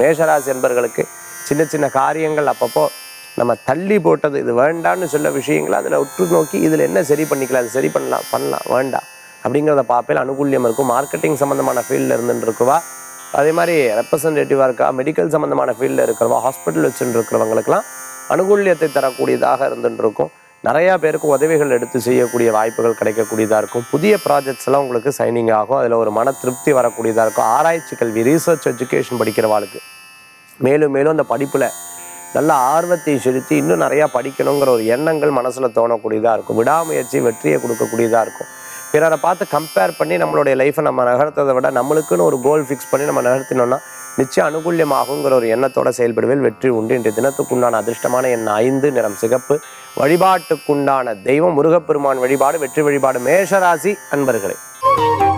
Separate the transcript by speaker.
Speaker 1: மேஷராசி என்பர்களுக்கு சின்ன சின்ன காரியங்கள் அப்பப்போ நம்ம தள்ளி போட்டது இது வேண்டான்னு சொல்ல விஷயங்களை அதில் உற்று நோக்கி இதில் என்ன சரி பண்ணிக்கலாம் அது சரி பண்ணலாம் பண்ணலாம் வேண்டாம் அப்படிங்கிறத பார்ப்பேன் அனுகூல்யம் இருக்கும் மார்க்கெட்டிங் சம்மந்தமான ஃபீல்டில் இருந்துட்டு இருக்குவா அதே மாதிரி ரெப்ரசன்டேட்டிவாக இருக்கா மெடிக்கல் சம்மந்தமான ஃபீல்டில் இருக்கிறவா ஹாஸ்பிட்டல் வச்சுட்டு இருக்கிறவங்களுக்குலாம் அனுகூல்யத்தை தரக்கூடியதாக இருந்துட்டு இருக்கும் நிறையா பேருக்கு உதவிகள் எடுத்து செய்யக்கூடிய வாய்ப்புகள் கிடைக்கக்கூடியதாக இருக்கும் புதிய ப்ராஜெக்ட்ஸ் எல்லாம் உங்களுக்கு சைனிங் ஆகும் அதில் ஒரு மன திருப்தி வரக்கூடியதாக இருக்கும் ஆராய்ச்சி கல்வி ரீசர்ச் எஜுகேஷன் படிக்கிறவாளுக்கு மேலும் மேலும் அந்த படிப்பில் நல்ல ஆர்வத்தை செலுத்தி இன்னும் நிறையா படிக்கணுங்கிற ஒரு எண்ணங்கள் மனசில் தோணக்கூடியதாக இருக்கும் விடாமுயற்சி வெற்றியை கொடுக்கக்கூடியதாக இருக்கும் பிறரை பார்த்து கம்பேர் பண்ணி நம்மளுடைய லைஃப்பை நம்ம நகர்த்ததை விட நம்மளுக்குன்னு ஒரு கோல் ஃபிக்ஸ் பண்ணி நம்ம நகர்த்தினோம்னா நிச்சயம் அனுகூல்யமாகுங்கிற ஒரு எண்ணத்தோட செயல்படுவேல் வெற்றி உண்டு இன்றைய தினத்துக்குண்டான அதிர்ஷ்டமான எண் ஐந்து நிறம் சிகப்பு வழிபாட்டுக்குண்டான தெய்வம் முருகப்பெருமான் வழிபாடு வெற்றி வழிபாடு மேஷராசி அன்பர்களே